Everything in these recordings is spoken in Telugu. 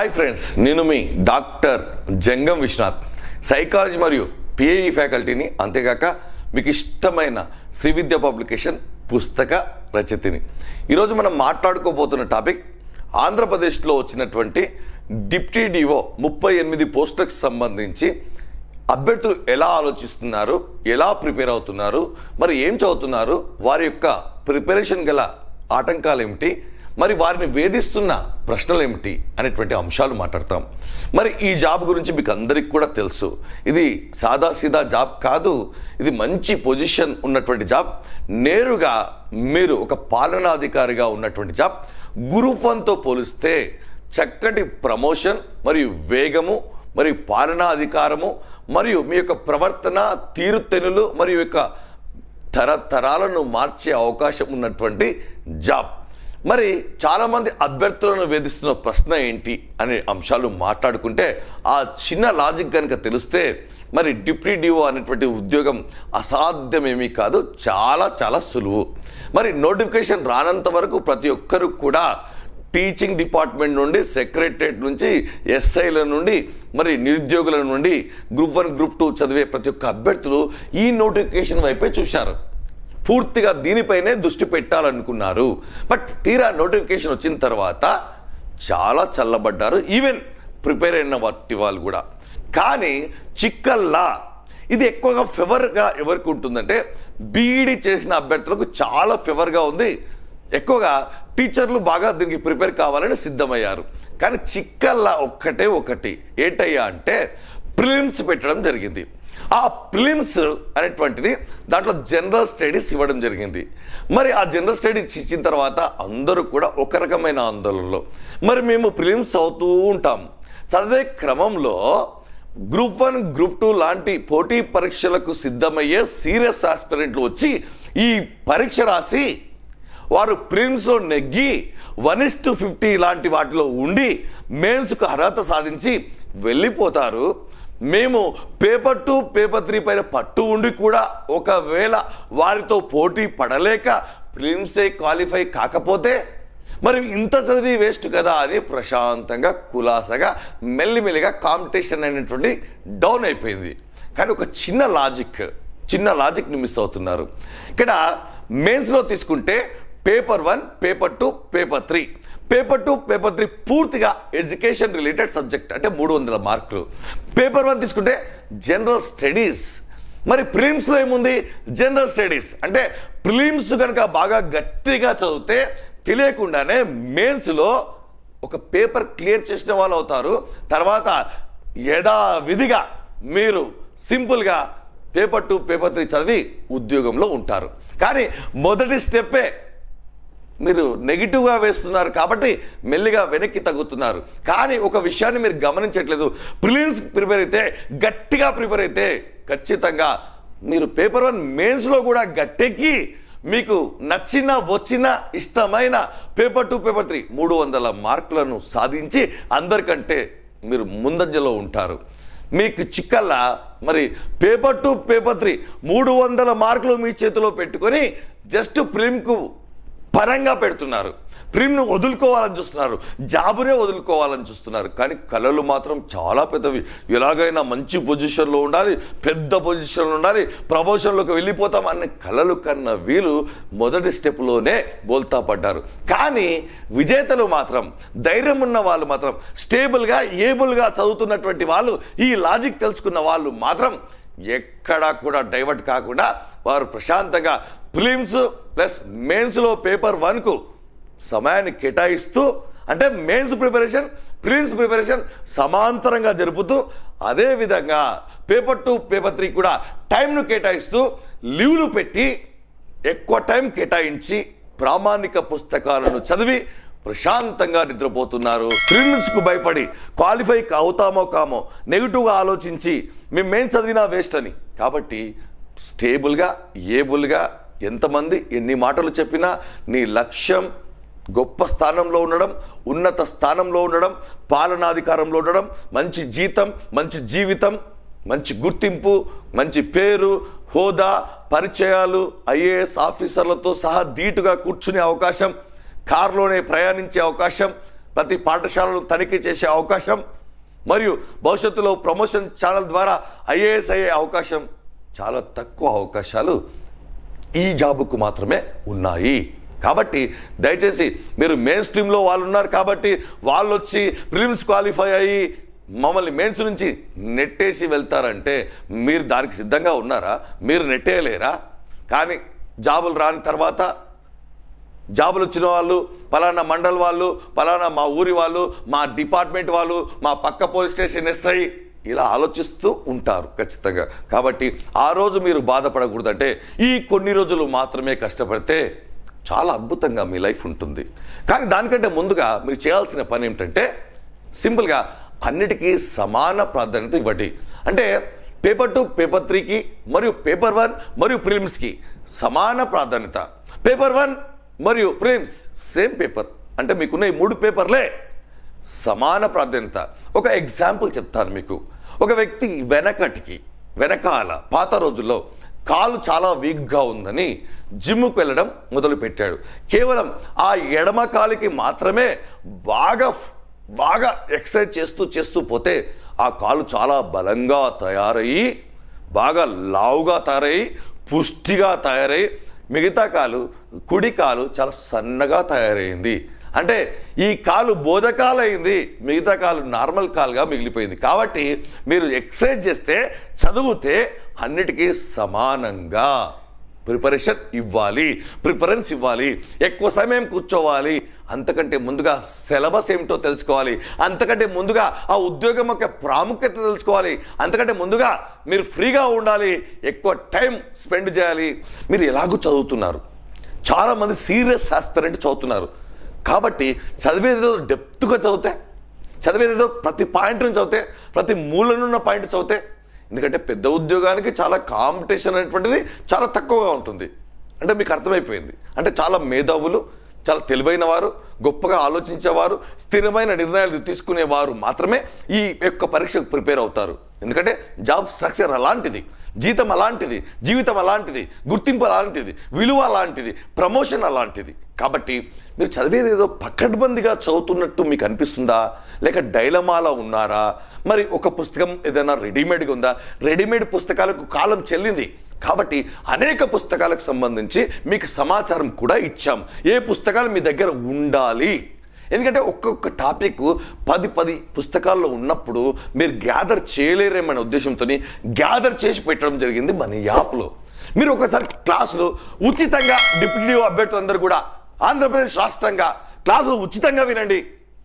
హాయ్ ఫ్రెండ్స్ నేను మీ డాక్టర్ జంగం విశ్వనాథ్ సైకాలజీ మరియు పిఏఈ ఫ్యాకల్టీని అంతేగాక మీకు ఇష్టమైన శ్రీ విద్య పబ్లికేషన్ పుస్తక రచయితని ఈరోజు మనం మాట్లాడుకోబోతున్న టాపిక్ ఆంధ్రప్రదేశ్లో వచ్చినటువంటి డిప్టీ డివో ముప్పై ఎనిమిది పోస్టులకు సంబంధించి అభ్యర్థులు ఎలా ఆలోచిస్తున్నారు ఎలా ప్రిపేర్ అవుతున్నారు మరి ఏం చదువుతున్నారు వారి యొక్క ప్రిపరేషన్ గల ఆటంకాలు ఏమిటి మరి వారిని వేధిస్తున్న ప్రశ్నలు ఏమిటి అనేటువంటి అంశాలు మాట్లాడతాం మరి ఈ జాబ్ గురించి మీకు అందరికి కూడా తెలుసు ఇది సాదా సీదా జాబ్ కాదు ఇది మంచి పొజిషన్ ఉన్నటువంటి జాబ్ నేరుగా మీరు ఒక పాలనాధికారిగా ఉన్నటువంటి జాబ్ గ్రూప్ వన్తో పోలిస్తే చక్కటి ప్రమోషన్ మరియు వేగము మరియు పాలనా అధికారము మరియు మీ యొక్క ప్రవర్తన తీరుతెనులు మరియు యొక్క తరతరాలను మార్చే అవకాశం ఉన్నటువంటి జాబ్ మరి చాలామంది అభ్యర్థులను వేధిస్తున్న ప్రశ్న ఏంటి అనే అంశాలు మాట్లాడుకుంటే ఆ చిన్న లాజిక్ కనుక తెలిస్తే మరి డిప్యూటీ డిఓ అనేటువంటి ఉద్యోగం అసాధ్యమేమీ కాదు చాలా చాలా సులువు మరి నోటిఫికేషన్ రానంత వరకు ప్రతి ఒక్కరు కూడా టీచింగ్ డిపార్ట్మెంట్ నుండి సెక్రటరేట్ నుంచి ఎస్ఐల నుండి మరి నిరుద్యోగుల నుండి గ్రూప్ వన్ గ్రూప్ టూ చదివే ప్రతి ఒక్క అభ్యర్థులు ఈ నోటిఫికేషన్ వైపే చూశారు పూర్తిగా దీనిపైనే దృష్టి పెట్టాలనుకున్నారు బట్ తీరా నోటిఫికేషన్ వచ్చిన తర్వాత చాలా చల్లబడ్డారు ఈవెన్ ప్రిపేర్ అయిన వాటి వాళ్ళు కూడా కానీ చిక్కల్లా ఇది ఎక్కువగా ఫేవర్గా ఎవరికి ఉంటుందంటే బీఈడి చేసిన అభ్యర్థులకు చాలా ఫేవర్గా ఉంది ఎక్కువగా టీచర్లు బాగా దీనికి ప్రిపేర్ కావాలని సిద్ధమయ్యారు కానీ చిక్కల్లా ఒక్కటే ఒకటి ఏంటయ్యా అంటే ప్రిలిమ్స్ పెట్టడం జరిగింది ఆ ప్రిలిమ్స్ అనేటువంటిది దాంట్లో జనరల్ స్టడీస్ ఇవ్వడం జరిగింది మరి ఆ జనరల్ స్టడీస్ ఇచ్చిన తర్వాత అందరూ కూడా ఒక రకమైన ఆందోళనలో మరి మేము ప్రిలిమ్స్ అవుతూ ఉంటాం చదివే క్రమంలో గ్రూప్ వన్ గ్రూప్ టూ లాంటి పోటీ పరీక్షలకు సిద్ధమయ్యే సీరియస్ ఆస్పిరెంట్లు వచ్చి ఈ పరీక్ష రాసి వారు ప్రిమ్స్లో నెగ్గి వన్ ఇస్ టు ఫిఫ్టీ లాంటి వాటిలో ఉండి మెయిన్స్కు అర్హత సాధించి వెళ్ళిపోతారు మేము పేపర్ టూ పేపర్ త్రీ పైన పట్టు ఉండి కూడా ఒకవేళ వారితో పోటీ పడలేక ప్రిలిమ్సే క్వాలిఫై కాకపోతే మరి ఇంత చదివి వేస్ట్ కదా అని ప్రశాంతంగా కులాసగా మెల్లిమెల్లిగా కాంపిటీషన్ అనేటువంటి డౌన్ అయిపోయింది కానీ ఒక చిన్న లాజిక్ చిన్న లాజిక్ని మిస్ అవుతున్నారు ఇక్కడ మెయిన్స్లో తీసుకుంటే paper one paper two paper three paper two paper three పూర్తిగా ఎడ్యుకేషన్ రిలేటెడ్ సబ్జెక్ట్ అంటే మూడు వందల మార్కులు పేపర్ వన్ తీసుకుంటే జనరల్ స్టడీస్ మరి ప్రిలిమ్స్లో ఏముంది జనరల్ స్టడీస్ అంటే ప్రిలిమ్స్ కనుక బాగా గట్టిగా చదివితే తెలియకుండానే మెయిన్స్లో ఒక పేపర్ క్లియర్ చేసిన వాళ్ళు అవుతారు తర్వాత యథావిధిగా మీరు సింపుల్గా పేపర్ టూ పేపర్ త్రీ చదివి ఉద్యోగంలో ఉంటారు కానీ మొదటి స్టెప్పే మీరు నెగిటివ్గా వేస్తున్నారు కాబట్టి మెల్లిగా వెనక్కి తగ్గుతున్నారు కానీ ఒక విషయాన్ని మీరు గమనించట్లేదు ప్రిలిమ్స్ ప్రిపేర్ అయితే గట్టిగా ప్రిపేర్ అయితే ఖచ్చితంగా మీరు పేపర్ వన్ మెయిన్స్లో కూడా గట్టెక్కి మీకు నచ్చిన వచ్చిన ఇష్టమైన పేపర్ టూ పేపర్ త్రీ మూడు వందల మార్కులను సాధించి అందరికంటే మీరు ముందంజలో ఉంటారు మీకు చిక్కల్లా మరి పేపర్ టూ పేపర్ త్రీ మూడు వందల మార్కులు మీ చేతిలో పెట్టుకొని జస్ట్ ప్రిమ్కు పరంగా పెడుతున్నారు ప్రిమ్ను వదులుకోవాలని చూస్తున్నారు జాబునే వదులుకోవాలని చూస్తున్నారు కానీ కళలు మాత్రం చాలా పెద్దవి ఎలాగైనా మంచి పొజిషన్లో ఉండాలి పెద్ద పొజిషన్లో ఉండాలి ప్రమోషన్లోకి వెళ్ళిపోతాం అనే కళలు కన్న వీలు మొదటి స్టెప్లోనే బోల్తా పడ్డారు కానీ విజేతలు మాత్రం ధైర్యం ఉన్న వాళ్ళు మాత్రం స్టేబుల్గా ఏబుల్గా చదువుతున్నటువంటి వాళ్ళు ఈ లాజిక్ తెలుసుకున్న వాళ్ళు మాత్రం ఎక్కడా కూడా డైవర్ట్ కాకుండా వారు ప్రశాంతంగా ప్రిలిమ్స్ ప్లస్ మెయిన్స్లో పేపర్ వన్కు సమయాన్ని కేటాయిస్తూ అంటే మెయిన్స్ ప్రిపరేషన్ ప్రిలిమ్స్ ప్రిపరేషన్ సమాంతరంగా జరుపుతూ అదే విధంగా పేపర్ టూ పేపర్ త్రీ కూడా టైంను కేటాయిస్తూ లీవ్లు పెట్టి ఎక్కువ టైం కేటాయించి ప్రామాణిక పుస్తకాలను చదివి ప్రశాంతంగా నిద్రపోతున్నారు ప్రిలిమ్స్ కు భయపడి క్వాలిఫై అవుతామో కామో నెగిటివ్గా ఆలోచించి మేము మేం చదివినా వేస్ట్ అని కాబట్టి స్టేబుల్గా ఏబుల్గా ఎంతమంది ఎన్ని మాటలు చెప్పినా నీ లక్ష్యం గొప్ప స్థానంలో ఉండడం ఉన్నత స్థానంలో ఉండడం పాలనాధికారంలో ఉండడం మంచి జీతం మంచి జీవితం మంచి గుర్తింపు మంచి పేరు హోదా పరిచయాలు ఐఏఎస్ ఆఫీసర్లతో సహా ధీటుగా కూర్చునే అవకాశం కారులోనే ప్రయాణించే అవకాశం ప్రతి పాఠశాలను తనిఖీ చేసే అవకాశం మరియు భవిష్యత్తులో ప్రమోషన్ ఛానల్ ద్వారా ఐఏఎస్ అయ్యే అవకాశం చాలా తక్కువ అవకాశాలు ఈ జాబుకు మాత్రమే ఉన్నాయి కాబట్టి దయచేసి మీరు మెయిన్ స్ట్రీమ్లో వాళ్ళు ఉన్నారు కాబట్టి వాళ్ళు వచ్చి ప్రిలిమ్స్ క్వాలిఫై అయ్యి మమ్మల్ని మెయిన్స్ నుంచి నెట్టేసి వెళ్తారంటే మీరు దానికి సిద్ధంగా ఉన్నారా మీరు నెట్టేయలేరా కానీ జాబులు రాని తర్వాత జాబులు వచ్చిన వాళ్ళు పలానా మండల్ వాళ్ళు పలానా మా ఊరి వాళ్ళు మా డిపార్ట్మెంట్ వాళ్ళు మా పక్క పోలీస్ స్టేషన్ ఎస్ఐ ఇలా ఆలోచిస్తూ ఉంటారు ఖచ్చితంగా కాబట్టి ఆ రోజు మీరు బాధపడకూడదంటే ఈ కొన్ని రోజులు మాత్రమే కష్టపడితే చాలా అద్భుతంగా మీ లైఫ్ ఉంటుంది కానీ దానికంటే ముందుగా మీరు చేయాల్సిన పని ఏమిటంటే సింపుల్గా అన్నిటికీ సమాన ప్రాధాన్యత ఇవ్వండి అంటే పేపర్ టూ పేపర్ త్రీకి మరియు పేపర్ వన్ మరియు ప్రిలిమ్స్కి సమాన ప్రాధాన్యత పేపర్ వన్ మరియు ప్రిలిమ్స్ సేమ్ పేపర్ అంటే మీకున్న ఈ మూడు పేపర్లే సమాన ప్రాధాన్యత ఒక ఎగ్జాంపుల్ చెప్తాను మీకు ఒక వ్యక్తి వెనకటికి వెనకాల పాత రోజుల్లో కాలు చాలా వీక్గా ఉందని జిమ్కు వెళ్ళడం మొదలుపెట్టాడు కేవలం ఆ ఎడమ కాలికి మాత్రమే బాగా బాగా ఎక్సర్సైజ్ చేస్తూ చేస్తూ పోతే ఆ కాలు చాలా బలంగా తయారయ్యి బాగా లావుగా తయారయ్యి పుష్టిగా తయారై మిగతా కాలు కుడి కాలు చాలా సన్నగా తయారైంది అంటే ఈ కాలు బోధకాలు అయింది మిగతా కాలు నార్మల్ కాలుగా మిగిలిపోయింది కాబట్టి మీరు ఎక్సర్సైజ్ చేస్తే చదివితే అన్నిటికీ సమానంగా ప్రిపరేషన్ ఇవ్వాలి ప్రిఫరెన్స్ ఇవ్వాలి ఎక్కువ సమయం కూర్చోవాలి అంతకంటే ముందుగా సిలబస్ ఏమిటో తెలుసుకోవాలి అంతకంటే ముందుగా ఆ ఉద్యోగం యొక్క ప్రాముఖ్యత తెలుసుకోవాలి అంతకంటే ముందుగా మీరు ఫ్రీగా ఉండాలి ఎక్కువ టైం స్పెండ్ చేయాలి మీరు ఎలాగూ చదువుతున్నారు చాలామంది సీరియస్ ఆస్పిరెంట్ చదువుతున్నారు కాబట్టి చదివేదేదో డెప్త్గా చదివితే చదివేదేదో ప్రతి పాయింట్ నుంచి చదివితే ప్రతి మూలనున్న పాయింట్ చదివితే ఎందుకంటే పెద్ద ఉద్యోగానికి చాలా కాంపిటీషన్ అనేటువంటిది చాలా తక్కువగా ఉంటుంది అంటే మీకు అర్థమైపోయింది అంటే చాలా మేధావులు చాలా తెలివైన వారు గొప్పగా ఆలోచించేవారు స్థిరమైన నిర్ణయాలు తీసుకునేవారు మాత్రమే ఈ యొక్క పరీక్షకు ప్రిపేర్ అవుతారు ఎందుకంటే జాబ్ స్ట్రక్చర్ అలాంటిది జీతం అలాంటిది జీవితం అలాంటిది గుర్తింపు అలాంటిది విలువ అలాంటిది ప్రమోషన్ అలాంటిది కాబట్టి మీరు చదివేది ఏదో పకడ్బందీగా చదువుతున్నట్టు మీకు అనిపిస్తుందా లేక డైలమాలో ఉన్నారా మరి ఒక పుస్తకం ఏదైనా రెడీమేడ్గా ఉందా రెడీమేడ్ పుస్తకాలకు కాలం చెల్లింది కాబట్టి అనేక పుస్తకాలకు సంబంధించి మీకు సమాచారం కూడా ఇచ్చాం ఏ పుస్తకాలు మీ దగ్గర ఉండాలి ఎందుకంటే ఒక్కొక్క టాపిక్ పది పది పుస్తకాల్లో ఉన్నప్పుడు మీరు గ్యాదర్ చేయలేరేమనే ఉద్దేశంతో గ్యాదర్ చేసి పెట్టడం జరిగింది మన యాప్లో మీరు ఒకసారి క్లాసులు ఉచితంగా డిప్యూటీ అభ్యర్థులందరూ కూడా ఆంధ్రప్రదేశ్ రాష్ట్రంగా క్లాసులు ఉచితంగా వినండి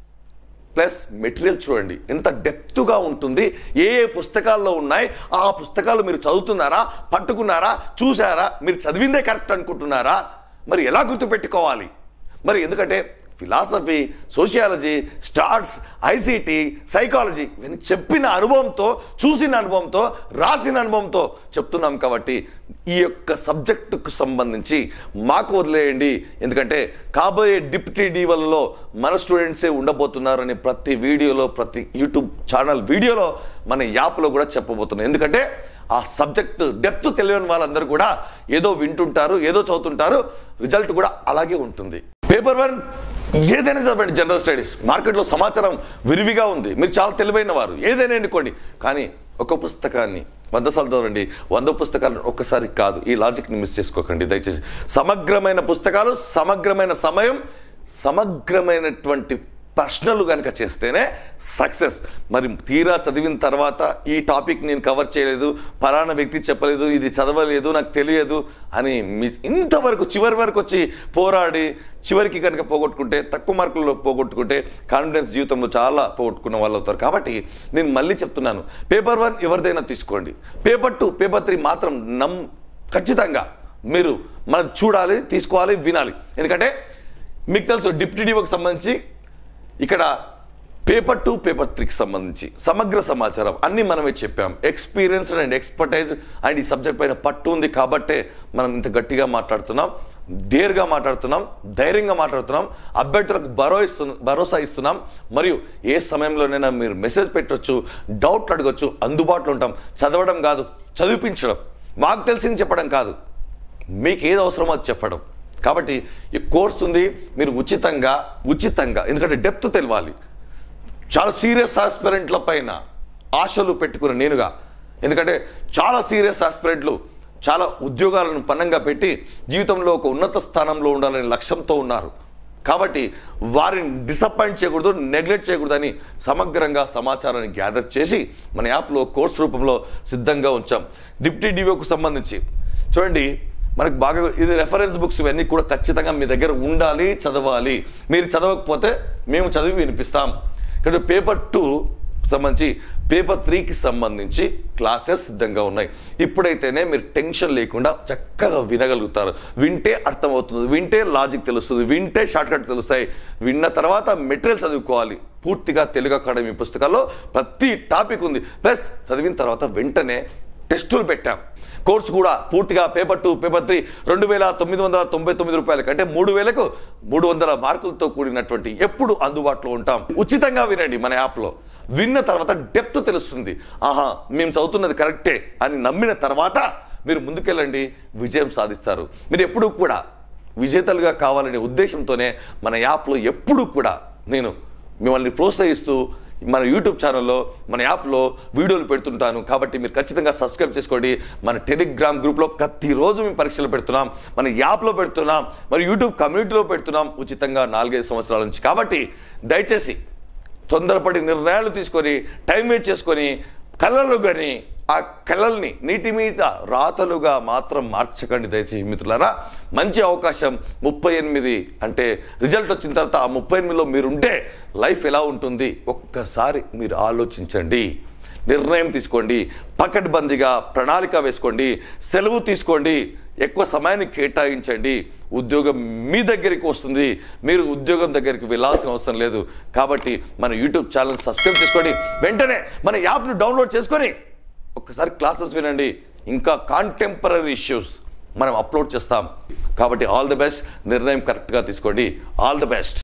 ప్లస్ మెటీరియల్ చూడండి ఎంత డెప్త్గా ఉంటుంది ఏ ఏ పుస్తకాల్లో ఉన్నాయి ఆ పుస్తకాలు మీరు చదువుతున్నారా పట్టుకున్నారా చూసారా మీరు చదివిందే కరెక్ట్ అనుకుంటున్నారా మరి ఎలా గుర్తుపెట్టుకోవాలి మరి ఎందుకంటే philosophy sociology starts ICT psychology ఇవన్నీ చెప్పిన అనుభవంతో చూసిన అనుభవంతో రాసిన అనుభవంతో చెప్తున్నాం కాబట్టి ఈ యొక్క సబ్జెక్టుకు సంబంధించి మాకు వదిలేయండి ఎందుకంటే కాబోయే డిప్యూటీ డీవల్లో మన స్టూడెంట్సే ఉండబోతున్నారని ప్రతి వీడియోలో ప్రతి యూట్యూబ్ ఛానల్ వీడియోలో మన యాప్లో కూడా చెప్పబోతున్నాం ఎందుకంటే ఆ సబ్జెక్ట్ డెప్త్ తెలియని వాళ్ళందరూ కూడా ఏదో వింటుంటారు ఏదో చదువుతుంటారు రిజల్ట్ కూడా అలాగే ఉంటుంది పేపర్ వన్ ఏదైనా చదవండి జనరల్ స్టడీస్ మార్కెట్లో సమాచారం విరివిగా ఉంది మీరు చాలా తెలివైన వారు ఏదైనా ఎన్నుకోండి కానీ ఒక పుస్తకాన్ని వంద సార్లు చదవండి వంద పుస్తకాలను ఒక్కసారి కాదు ఈ లాజిక్ని మిస్ చేసుకోకండి దయచేసి సమగ్రమైన పుస్తకాలు సమగ్రమైన సమయం సమగ్రమైనటువంటి ప్రశ్నలు కనుక చేస్తేనే సక్సెస్ మరి తీరా చదివిన తర్వాత ఈ టాపిక్ నేను కవర్ చేయలేదు పలానా వ్యక్తి చెప్పలేదు ఇది చదవలేదు నాకు తెలియదు అని మీ ఇంతవరకు చివరి వరకు వచ్చి పోరాడి చివరికి కనుక పోగొట్టుకుంటే తక్కువ మార్కుల్లో పోగొట్టుకుంటే కాన్ఫిడెన్స్ జీవితంలో చాలా పోగొట్టుకున్న వాళ్ళు అవుతారు కాబట్టి నేను మళ్ళీ చెప్తున్నాను పేపర్ వన్ ఎవరిదైనా తీసుకోండి పేపర్ టూ పేపర్ త్రీ మాత్రం నమ్ ఖచ్చితంగా మీరు మనం చూడాలి తీసుకోవాలి వినాలి ఎందుకంటే మీకు తెలుసు డిప్యూటీ డిఓకి సంబంధించి ఇక్కడ పేపర్ టూ పేపర్ త్రీకి సంబంధించి సమగ్ర సమాచారం అన్ని మనమే చెప్పాం ఎక్స్పీరియన్స్ అండ్ ఎక్స్పర్టైజ్ అండ్ ఈ సబ్జెక్ట్ పైన పట్టు ఉంది కాబట్టే మనం ఇంత గట్టిగా మాట్లాడుతున్నాం డేర్గా మాట్లాడుతున్నాం ధైర్యంగా మాట్లాడుతున్నాం అభ్యర్థులకు భరో ఇస్తు భరోసా ఇస్తున్నాం మరియు ఏ సమయంలోనైనా మీరు మెసేజ్ పెట్టొచ్చు డౌట్లు అడగొచ్చు అందుబాటులో ఉంటాం చదవడం కాదు చదివించడం మాకు తెలిసింది చెప్పడం కాదు మీకు ఏది అవసరమో అది చెప్పడం కాబట్టి ఈ కోర్స్ ఉంది మీరు ఉచితంగా ఉచితంగా ఎందుకంటే డెప్త్ తెలవాలి చాలా సీరియస్ ఆస్పిరెంట్ల పైన ఆశలు పెట్టుకున్న నేనుగా ఎందుకంటే చాలా సీరియస్ ఆస్పిరెంట్లు చాలా ఉద్యోగాలను పన్నంగా పెట్టి జీవితంలో ఒక ఉన్నత స్థానంలో ఉండాలనే లక్ష్యంతో ఉన్నారు కాబట్టి వారిని డిసప్పాయింట్ చేయకూడదు నెగ్లెక్ట్ చేయకూడదని సమగ్రంగా సమాచారాన్ని గ్యాదర్ చేసి మన యాప్లో కోర్స్ రూపంలో సిద్ధంగా ఉంచాం డిప్టీ డివోకు సంబంధించి చూడండి మనకు బాగా ఇది రెఫరెన్స్ బుక్స్ ఇవన్నీ కూడా ఖచ్చితంగా మీ దగ్గర ఉండాలి చదవాలి మీరు చదవకపోతే మేము చదివి వినిపిస్తాం ఇక్కడ పేపర్ టూ సంబంధించి పేపర్ త్రీకి సంబంధించి క్లాసెస్ సిద్ధంగా ఉన్నాయి ఇప్పుడైతేనే మీరు టెన్షన్ లేకుండా చక్కగా వినగలుగుతారు వింటే అర్థమవుతుంది వింటే లాజిక్ తెలుస్తుంది వింటే షార్ట్ కట్ తెలుస్తాయి విన్న తర్వాత మెటీరియల్ చదువుకోవాలి పూర్తిగా తెలుగు అకాడమీ పుస్తకాల్లో ప్రతి టాపిక్ ఉంది ప్లస్ చదివిన తర్వాత వెంటనే టెస్టులు పెట్టాం కోర్సు కూడా పూర్తిగా పేపర్ టూ పేపర్ త్రీ రెండు వేల తొమ్మిది వందల తొంభై తొమ్మిది రూపాయలకి అంటే మూడు వేలకు మూడు వందల మార్కులతో కూడినటువంటి ఎప్పుడు అందుబాటులో ఉంటాం ఉచితంగా వినండి మన యాప్లో విన్న తర్వాత డెప్త్ తెలుస్తుంది ఆహా మేము చదువుతున్నది కరెక్టే అని నమ్మిన తర్వాత మీరు ముందుకెళ్ళండి విజయం సాధిస్తారు మీరు ఎప్పుడూ కూడా విజేతలుగా కావాలనే ఉద్దేశంతోనే మన యాప్లో ఎప్పుడూ కూడా నేను మిమ్మల్ని ప్రోత్సహిస్తూ మన యూట్యూబ్ ఛానల్లో మన యాప్లో వీడియోలు పెడుతుంటాను కాబట్టి మీరు ఖచ్చితంగా సబ్స్క్రైబ్ చేసుకోండి మన టెలిగ్రామ్ గ్రూప్లో ప్రతిరోజు మేము పరీక్షలు పెడుతున్నాం మన యాప్లో పెడుతున్నాం మరి యూట్యూబ్ కమ్యూనిటీలో పెడుతున్నాం ఉచితంగా నాలుగైదు సంవత్సరాల నుంచి కాబట్టి దయచేసి తొందరపడి నిర్ణయాలు తీసుకొని టైం వేస్ట్ చేసుకొని కళలు కానీ ఆ కళల్ని నీటి మీద రాతలుగా మాత్రం మార్చకండి దయచేసి మిత్రులారా మంచి అవకాశం ముప్పై ఎనిమిది అంటే రిజల్ట్ వచ్చిన తర్వాత ఆ ముప్పై ఎనిమిదిలో మీరుంటే లైఫ్ ఎలా ఉంటుంది ఒక్కసారి మీరు ఆలోచించండి నిర్ణయం తీసుకోండి పకడ్బందీగా ప్రణాళిక వేసుకోండి సెలవు తీసుకోండి ఎక్కువ సమయాన్ని కేటాయించండి ఉద్యోగం మీ దగ్గరికి వస్తుంది మీరు ఉద్యోగం దగ్గరికి వెళ్ళాల్సిన అవసరం లేదు కాబట్టి మన యూట్యూబ్ ఛానల్ సబ్స్క్రైబ్ చేసుకోండి వెంటనే మన యాప్ను డౌన్లోడ్ చేసుకొని ఒక్కసారి క్లాసెస్ వినండి ఇంకా కాంటెంపరీ ఇష్యూస్ మనం అప్లోడ్ చేస్తాం కాబట్టి ఆల్ ది బెస్ట్ నిర్ణయం కరెక్ట్గా తీసుకోండి ఆల్ ది బెస్ట్